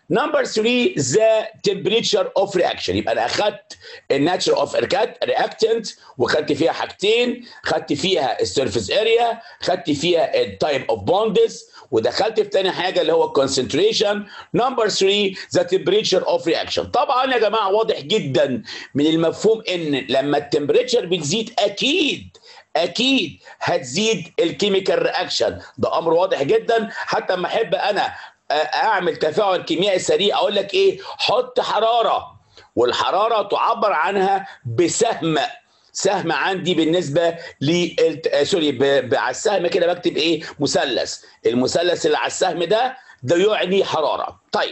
نمبر 3 ذا تمبريتشر اوف رياكشن يبقى انا اخدت الناتشر اوف رياكتنت وخدت فيها حاجتين خدت فيها السيرفيس اريا خدت فيها التايب اوف بوندز ودخلت في تاني حاجه اللي هو الكونسنتريشن نمبر 3 ذا تمبريتشر اوف رياكشن طبعا يا جماعه واضح جدا من المفهوم ان لما التمبريتشر بتزيد اكيد اكيد هتزيد الكيميكال رياكشن ده امر واضح جدا حتى اما احب انا اعمل تفاعل كيميائي سريع اقول لك ايه حط حراره والحراره تعبر عنها بسهم سهم عندي بالنسبه ل سوري ب... ب... على السهم كده بكتب ايه مثلث المثلث اللي على السهم ده ده يعني حراره طيب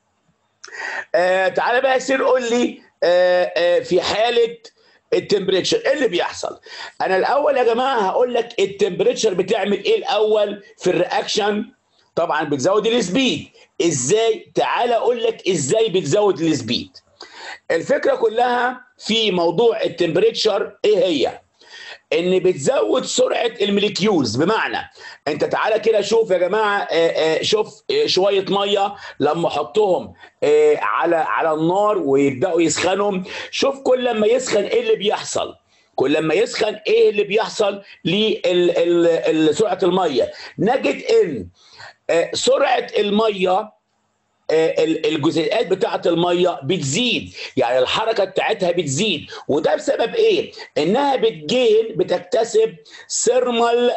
آه تعالى بقى سير قول لي آه آه في حاله التمبريتشر ايه اللي بيحصل انا الاول يا جماعه هقول لك التمبريتشر بتعمل ايه الاول في الرياكشن طبعا بتزود السبيد ازاي تعال اقول لك ازاي بتزود السبيد الفكره كلها في موضوع التمبريتشر ايه هي ان بتزود سرعه المليكيولز بمعنى انت تعالى كده شوف يا جماعه شوف شويه ميه لما احطهم على على النار ويبداوا يسخنوا شوف كل لما يسخن ايه اللي بيحصل كل لما يسخن ايه اللي بيحصل لسرعه الميه نجد ان سرعه الميه الجزيئات بتاعه الميه بتزيد يعني الحركه بتاعتها بتزيد وده بسبب ايه انها بتجين بتكتسب ثيرمال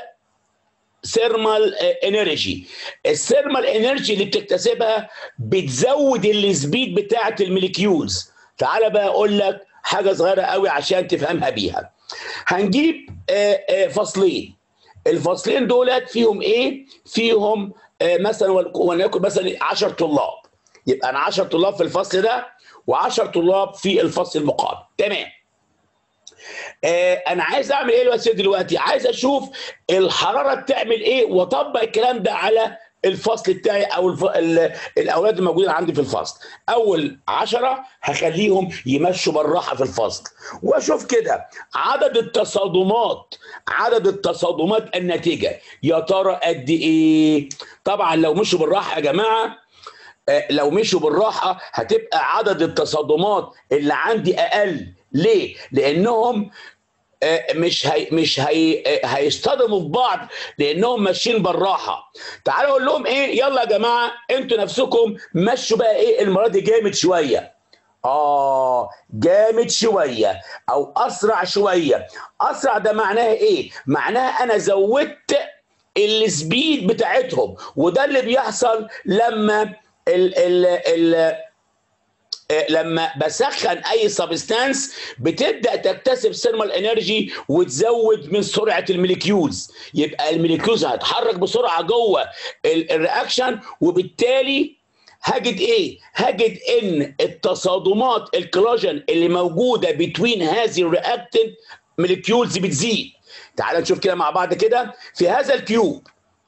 ثيرمال انرجي الثيرمال انرجي اللي بتكتسبها بتزود السبيد بتاعه الموليكيولز تعال بقى اقول لك حاجه صغيره قوي عشان تفهمها بيها هنجيب فصلين الفصلين دولت فيهم ايه فيهم مثلا ولنكن مثلا 10 طلاب يبقى انا 10 طلاب في الفصل ده و10 طلاب في الفصل المقابل تمام آه انا عايز اعمل ايه دلوقتي دلوقتي عايز اشوف الحراره بتعمل ايه واطبق الكلام ده على الفصل بتاعي او الف... ال... الاولاد الموجودين عندي في الفصل اول عشرة هخليهم يمشوا بالراحه في الفصل واشوف كده عدد التصادمات عدد التصادمات الناتجه يا ترى قد ايه طبعا لو مشوا بالراحه يا جماعه لو مشوا بالراحه هتبقى عدد التصادمات اللي عندي اقل ليه لانهم مش هي مش هي هيصطدموا في بعض لانهم ماشيين بالراحه تعالوا اقول لهم ايه يلا يا جماعه انتوا نفسكم مشوا بقى ايه المره دي جامد شويه اه جامد شويه او اسرع شويه اسرع ده معناها ايه معناها انا زودت السبيد بتاعتهم وده اللي بيحصل لما ال ال ال لما بسخن اي سبستانس بتبدا تكتسب ثيرمال انرجي وتزود من سرعه الموليكيولز يبقى الموليكيولز هتتحرك بسرعه جوه الرياكشن وبالتالي هجد ايه؟ هجد ان التصادمات الكولاجين اللي موجوده بين هذه الرياكتنت موليكيولز بتزيد. تعال نشوف كده مع بعض كده في هذا الكيوب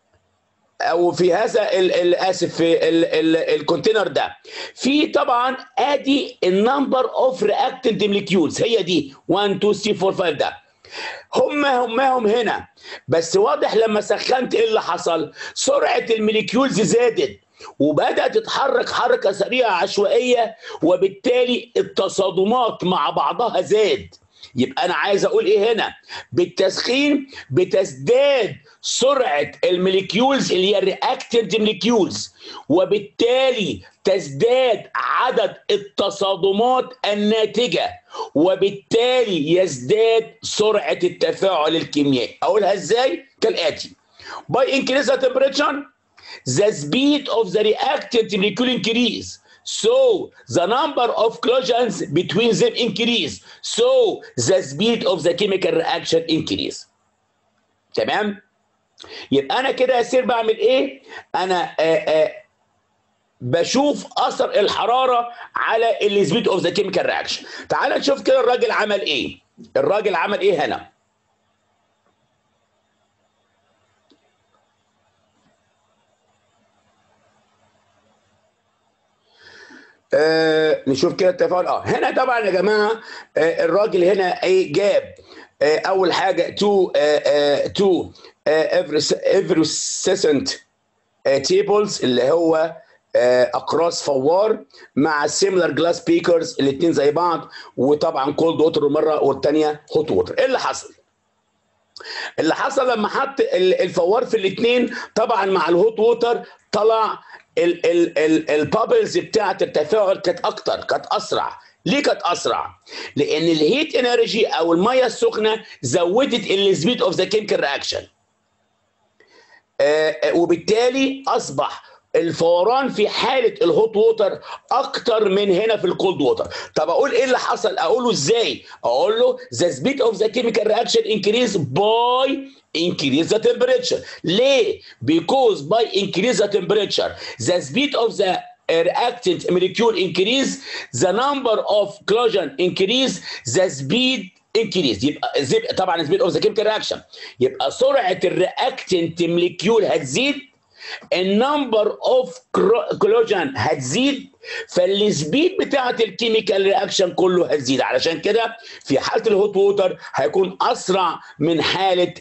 او في هذا اسف في الكونتينر ده في طبعا ادي النمبر اوف رياكتنت موليكيولز هي دي 1 2 3 4 5 ده هم هم هم هنا بس واضح لما سخنت ايه اللي حصل سرعه الموليكيولز زادت وبدات تتحرك حركه سريعه عشوائيه وبالتالي التصادمات مع بعضها زاد يبقى انا عايز اقول ايه هنا بالتسخين بتزداد سرعه الموليكيولز اللي هي الرياكتنت موليكيولز وبالتالي تزداد عدد التصادمات الناتجه وبالتالي يزداد سرعه التفاعل الكيميائي اقولها ازاي كالاتي by increase the temperature the speed of the reactant molecule increase So the number of collisions between them increase. So the speed of the chemical reaction increase. تمام؟ يبقى انا كده يا سير بعمل ايه؟ انا آآ آآ بشوف اثر الحراره على السبيد اوف ذا كيميكال رياكشن. تعال نشوف كده الراجل عمل ايه؟ الراجل عمل ايه هنا؟ آه نشوف كده التفاعل اه هنا طبعا يا جماعه آه الراجل هنا ايه جاب آه اول حاجه تو تو افرسنت تيبلز اللي هو اقراص فوار مع سيميلر جلاس بيكرز الاثنين زي بعض وطبعا كولد ووتر مره والثانيه هوت ووتر ايه اللي حصل؟ اللي حصل لما حط الفوار في الاثنين طبعا مع الهوت ووتر طلع البابلز بتاعه التفاعل كانت اكتر كانت اسرع ليه كانت اسرع؟ لان الهيت انرجي او الميه السخنه زودت السبيد اوف ذا كيميكال رياكشن وبالتالي اصبح الفوران في حاله الهوت ووتر اكتر من هنا في الكولد ووتر طب اقول ايه اللي حصل اقوله ازاي اقول له the speed of the chemical reaction increase by increase the temperature ليه because by increase the temperature the speed of the reactant molecule increase the number of collision increase the speed increase يبقى زي طبعا speed of the chemical reaction يبقى سرعه الرياكتنت موليكيول هتزيد النمبر اوف كولوجين هتزيد فالسبيد بتاعه الكيميكال رياكشن كله هتزيد علشان كده في حاله الهوت ووتر هيكون اسرع من حاله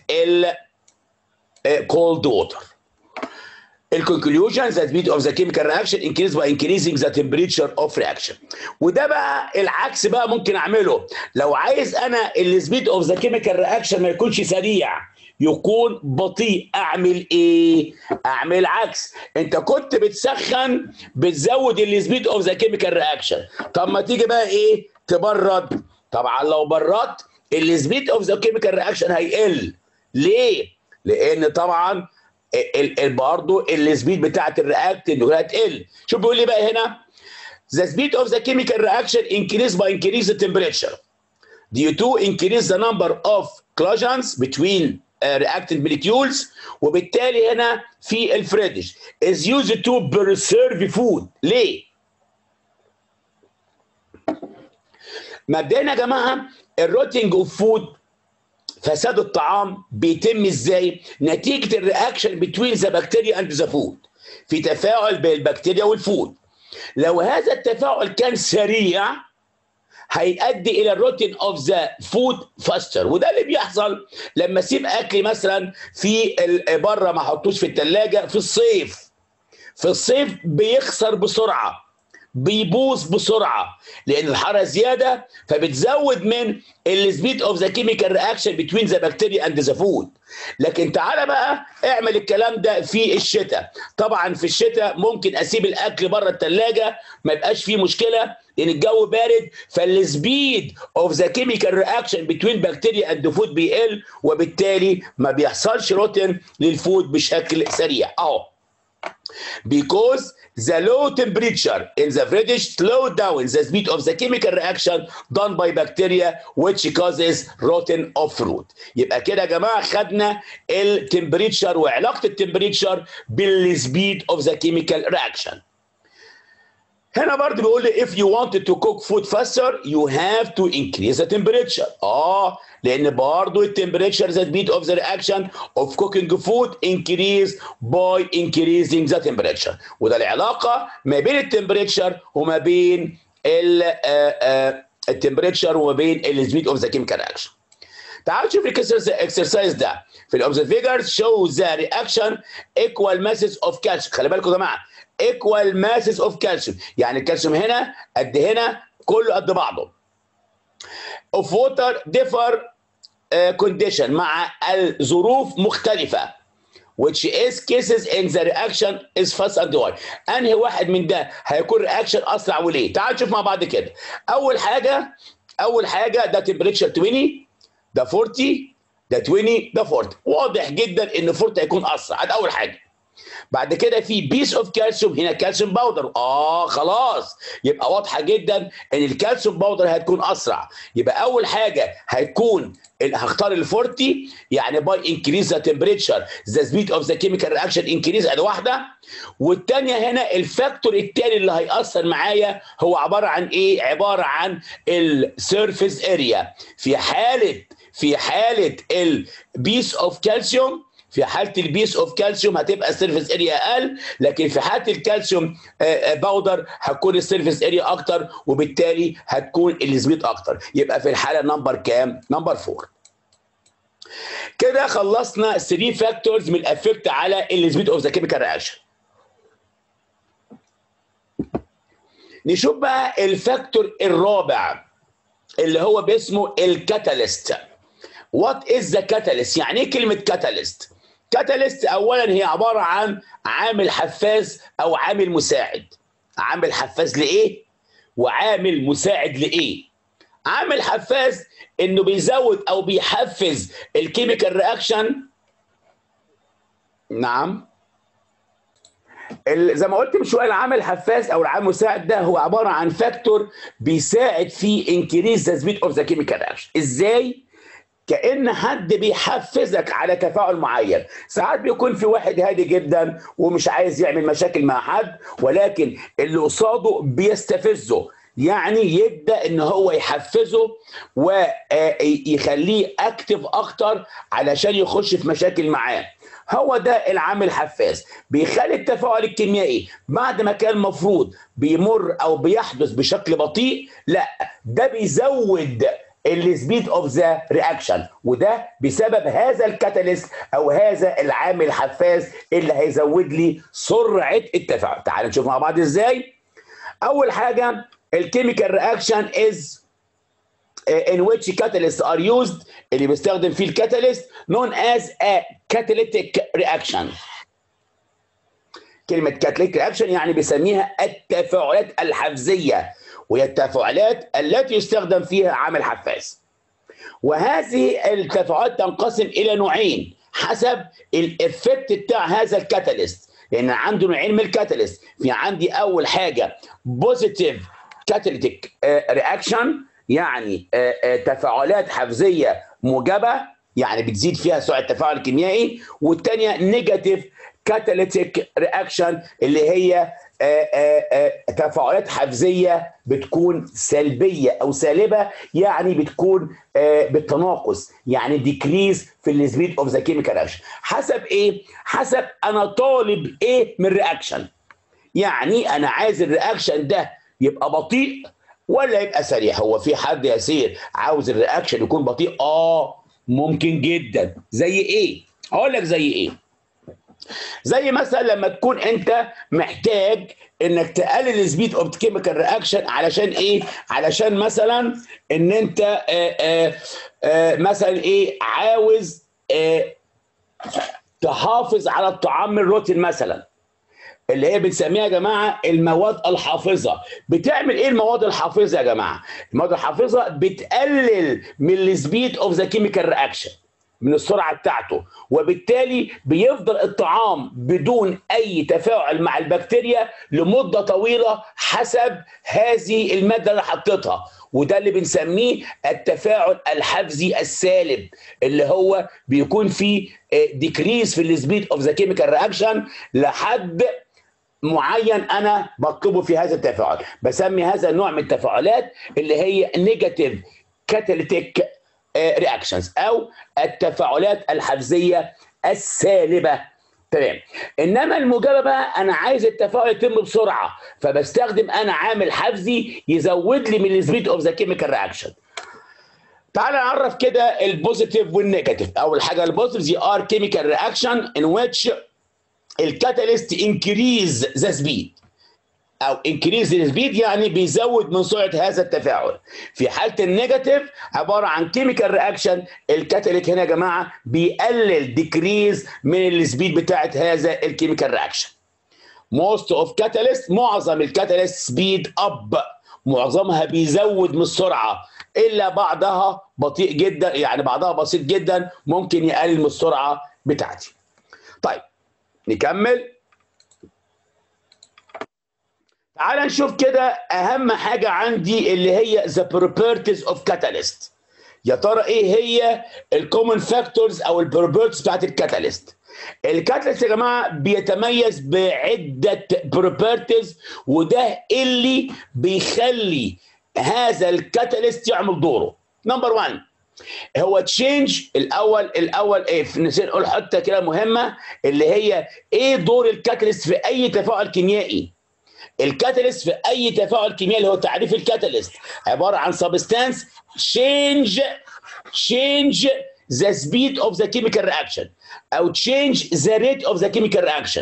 الكولد ووتر الكونكلوجن ذا سبيد اوف ذا كيميكال رياكشن انكريز باي انكريزنج ذا تمبريتشر اوف رياكشن وده بقى العكس بقى ممكن اعمله لو عايز انا السبيد اوف ذا كيميكال رياكشن ما يكونش سريع يكون بطيء اعمل ايه اعمل عكس انت كنت بتسخن بتزود السبيد اوف ذا كيميكال رياكشن طب ما تيجي بقى ايه تبرد طبعا لو بردت السبيد اوف ذا كيميكال رياكشن هيقل ليه لان طبعا برضه السبيد بتاعت الرياكتنت هتقل شوف بيقول لي بقى هنا the speed of the chemical reaction increase by increase the temperature due to increase the number of collisions between reactant molecules وبالتالي هنا في الفريدج is used to preserve food ليه؟ مبدئيا يا جماعه الروتنج اوف فود فساد الطعام بيتم ازاي؟ نتيجه الرياكشن بتوين ذا بكتيريا اند ذا فود في تفاعل بين البكتيريا والفود لو هذا التفاعل كان سريع هيؤدي الى الروتين اوف ذا فود فاستر وده اللي بيحصل لما اسيب اكل مثلا في بره ما احطوش في الثلاجه في الصيف في الصيف بيخسر بسرعه بيبوظ بسرعه لان الحراره زياده فبتزود من السبيد اوف ذا كيميكال رياكشن بتوين ذا بكتيريا اند ذا فود لكن تعالى بقى اعمل الكلام ده في الشتاء طبعا في الشتاء ممكن اسيب الاكل بره الثلاجه ما يبقاش فيه مشكله لان الجو بارد فالسبيد اوف ذا كيميكال رياكشن بتوين بكتيريا اند فود بيقل وبالتالي ما بيحصلش روتين للفود بشكل سريع اهو because the low temperature in the fridge slow down the speed of the chemical reaction done by bacteria which causes rotten of fruit يبقى كده يا جماعه خدنا التمبريتشر وعلاقه التمبريتشر بالسبيد of the chemical reaction هنا برضه بيقول لي if you wanted to cook food faster you have to increase the temperature اه لان برضه التمبريتشر the speed of the reaction of cooking food increase by increasing the temperature وده العلاقه ما بين التمبريتشر وما بين التمبريتشر وما بين السبيد اوف ذا كيميكال رياكشن تعال نشوف الاكسرسايز ده في الاوبزيت فيجرز شو ذا رياكشن ايكوال ماسز اوف كالسيوم خلي بالكم يا جماعه ايكوال ماسز اوف كالسيوم يعني الكالسيوم هنا قد هنا كله قد بعضه اوف ووتر ديفر كونديشن مع الظروف مختلفه which is cases in the reaction is fast and why انهي واحد من ده هيكون رياكشن اسرع وليه تعال نشوف مع بعض كده اول حاجه اول حاجه ده تمبريتشر 20 ده 40 ده 20 ده 40 واضح جدا ان 40 هيكون اسرع ده اول حاجه بعد كده في بيس اوف كالسيوم هنا كالسيوم باودر اه خلاص يبقى واضحه جدا ان الكالسيوم باودر هتكون اسرع يبقى اول حاجه هيكون هختار ال 40 يعني باي انكريز ذا تمبريتشر ذا سبيد اوف ذا كيميكال رياكشن انكريز ادي واحده والثانيه هنا الفاكتور الثاني اللي هيأثر معايا هو عباره عن ايه؟ عباره عن السيرفيس اريا في حاله في حاله البيس اوف كالسيوم في حاله البيس اوف كالسيوم هتبقى السيرفيس اريا اقل لكن في حاله الكالسيوم باودر هتكون السيرفيس اريا اكتر وبالتالي هتكون السبيد اكتر يبقى في الحاله نمبر كام نمبر 4 كده خلصنا 3 فاكتورز من الافكت على السبيد اوف ذا كيميكال رياكشن نشوف بقى الفاكتور الرابع اللي هو باسمه الكاتاليست وات از ذا كاتاليست يعني ايه كلمه كاتاليست كاتاليست اولا هي عباره عن عامل حفاز او عامل مساعد عامل حفاز لايه وعامل مساعد لايه عامل حفاز انه بيزود او بيحفز الكيميكال رياكشن نعم ال- زي ما قلت من شويه العامل حفاز او العامل المساعد ده هو عباره عن فاكتور بيساعد في انكريز ذا سبيد اوف ذا كيميكال رياكشن ازاي كان حد بيحفزك على تفاعل معين ساعات بيكون في واحد هادي جدا ومش عايز يعمل مشاكل مع حد ولكن اللي قصاده بيستفزه يعني يبدا ان هو يحفزه ويخليه اكتف اكتر علشان يخش في مشاكل معاه هو ده العامل الحفاز بيخلي التفاعل الكيميائي بعد ما كان المفروض بيمر او بيحدث بشكل بطيء لا ده بيزود السبيد اوف ذا رياكشن وده بسبب هذا الكاتاليست او هذا العامل الحفاز اللي هيزود لي سرعه التفاعل تعال نشوف مع بعض ازاي اول حاجه الكيميكال رياكشن از in which catalysts are used اللي بيستخدم فيه الكاتاليست known as a catalytic reaction كلمة catalytic reaction يعني بيسميها التفاعلات الحفزية وهي التفاعلات التي يستخدم فيها عامل حفاز وهذه التفاعلات تنقسم إلى نوعين حسب الإفكت بتاع هذا الكاتاليست لأن عنده نوعين من الكاتاليست في عندي أول حاجة بوزيتيف كاتاليتيك رياكشن يعني آه، آه، تفاعلات حفزيه موجبه يعني بتزيد فيها سرعه التفاعل الكيميائي والثانيه نيجاتيف كاتاليتيك رياكشن اللي هي آه، آه، آه، تفاعلات حفزيه بتكون سلبيه او سالبه يعني بتكون آه، بالتناقص يعني ديكريز في السبيد اوف ذا كيميكال رياكشن حسب ايه حسب انا طالب ايه من رياكشن يعني انا عايز الرياكشن ده يبقى بطيء ولا يبقى سريع هو في حد يسير عاوز الرياكشن يكون بطيء اه ممكن جدا زي ايه هقول لك زي ايه زي مثلا لما تكون انت محتاج انك تقلل السبيد اوف كيميكال رياكشن علشان ايه علشان مثلا ان انت آآ آآ آآ مثلا ايه عاوز آه، تحافظ على الطعام الروتين مثلا اللي هي بنسميها يا جماعه المواد الحافظه بتعمل ايه المواد الحافظه يا جماعه المواد الحافظه بتقلل من السبيد اوف ذا كيميكال رياكشن من السرعه بتاعته وبالتالي بيفضل الطعام بدون اي تفاعل مع البكتيريا لمده طويله حسب هذه الماده اللي حطيتها وده اللي بنسميه التفاعل الحفزي السالب اللي هو بيكون فيه ديكريز في السبيد اوف ذا كيميكال رياكشن لحد معين انا بطلبه في هذا التفاعل بسمي هذا النوع من التفاعلات اللي هي نيجاتيف كاتاليتيك رياكشنز او التفاعلات الحفزيه السالبه تمام انما الموجبه بقى انا عايز التفاعل يتم بسرعه فبستخدم انا عامل حفزي يزود لي من السبيد اوف ذا كيميكال رياكشن تعال نعرف كده البوزيتيف والنيجاتيف اول حاجه البوزيتيف ار كيميكال رياكشن ان ويتش الكاتاليست انكريز ذا سبيد او انكريز السبيد يعني بيزود من سرعه هذا التفاعل في حاله النيجاتيف عباره عن كيميكال رياكشن الكاتاليت هنا يا جماعه بيقلل ديكريز من السبيد بتاعه هذا الكيميكال رياكشن موست اوف كاتاليست معظم الكاتاليست سبيد اب معظمها بيزود من السرعه الا بعضها بطيء جدا يعني بعضها بسيط جدا ممكن يقلل من السرعه بتاعتي طيب نكمل تعال نشوف كده اهم حاجه عندي اللي هي the properties of catalyst يا ترى ايه هي الكومن فاكتورز او البروبرتيز بتاعت الكاتاليست الكاتاليست يا جماعه بيتميز بعده بروبرتيز وده اللي بيخلي هذا الكاتاليست يعمل دوره نمبر 1 هو تشينج الاول الاول ايه نسيت نقول حته كده مهمه اللي هي ايه دور الكاتاليست في اي تفاعل كيميائي الكاتاليست في اي تفاعل كيميائي اللي هو تعريف الكاتاليست عباره عن سبستانس change change the speed of the chemical reaction او change the rate of the chemical reaction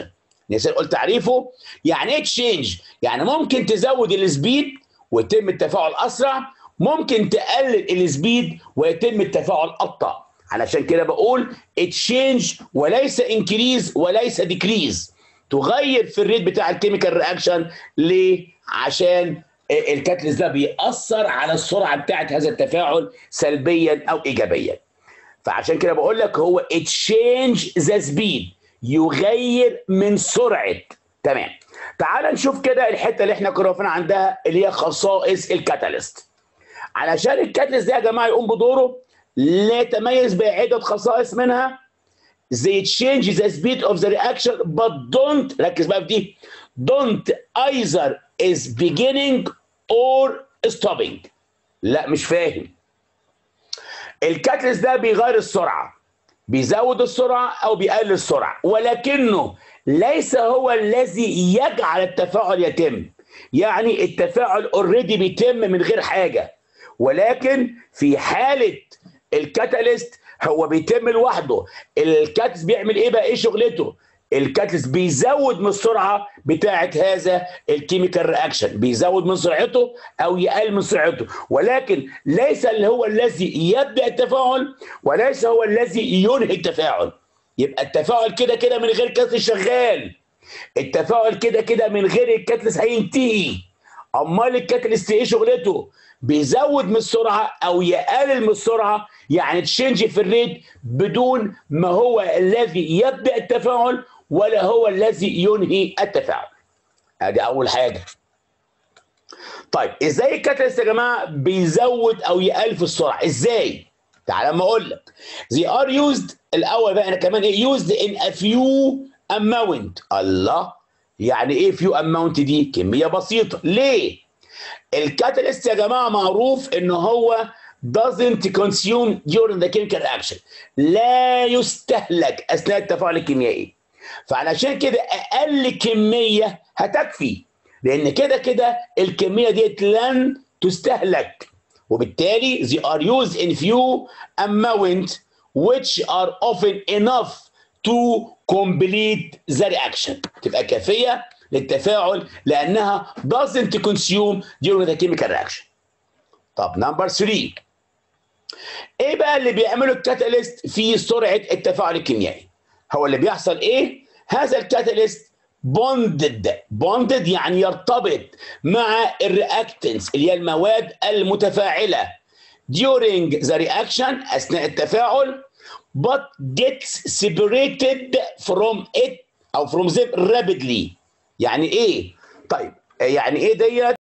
نسيت قلت تعريفه يعني ايه تشينج يعني ممكن تزود السبيد ويتم التفاعل اسرع ممكن تقلل السبيد ويتم التفاعل ابطا علشان كده بقول تشينج وليس انكريز وليس ديكريز تغير في الريت بتاع الكيميكال رياكشن ليه عشان الكاتليست ده بيأثر على السرعه بتاعت هذا التفاعل سلبيا او ايجابيا فعشان كده بقول لك هو تشينج ذا سبيد يغير من سرعه تمام تعال نشوف كده الحته اللي احنا كنا واقفين عندها اللي هي خصائص الكاتاليست علشان الكاتاليست ده يا جماعه يقوم بدوره لا يتميز بعده خصائص منها they change the speed of the reaction but don't ركز بقى في دي don't either is beginning or stopping لا مش فاهم الكاتلس ده بيغير السرعه بيزود السرعه او بيقلل السرعه ولكنه ليس هو الذي يجعل التفاعل يتم يعني التفاعل اوريدي بيتم من غير حاجه ولكن في حاله الكاتاليست هو بيتم لوحده الكاتلس بيعمل ايه بقى ايه شغلته الكاتلس بيزود من السرعه بتاعه هذا الكيميكال رياكشن بيزود من سرعته او يقلل من سرعته ولكن ليس اللي هو الذي يبدا التفاعل وليس هو الذي ينهي التفاعل يبقى التفاعل كده كده من غير كاتلس شغال التفاعل كده كده من غير الكاتلس هينتهي امال الكاتلس ايه شغلته بيزود من السرعه او يقلل من السرعه يعني تشينج في الريت بدون ما هو الذي يبدا التفاعل ولا هو الذي ينهي التفاعل ادي اول حاجه طيب ازاي الكاتاليست يا جماعه بيزود او يقلل في السرعه ازاي تعال اما اقول لك they are used الاول بقى انا كمان ايه used in a few amount الله يعني ايه few amount دي كميه بسيطه ليه الكاتاليست يا جماعه معروف ان هو doesn't consume during the chemical reaction لا يستهلك اثناء التفاعل الكيميائي فعلشان كده اقل كميه هتكفي لان كده كده الكميه ديت لن تستهلك وبالتالي they are used in few amount which are often enough to complete the reaction تبقى كافيه للتفاعل لانها doesn't consume during the chemical reaction طب نمبر 3 ايه بقى اللي بيعمله الكاتاليست في سرعه التفاعل الكيميائي هو اللي بيحصل ايه هذا الكاتاليست بوندد بوندد يعني يرتبط مع الرياكتنس اللي هي المواد المتفاعله during the reaction اثناء التفاعل but gets separated from it او from them rapidly يعني ايه طيب يعني ايه ديت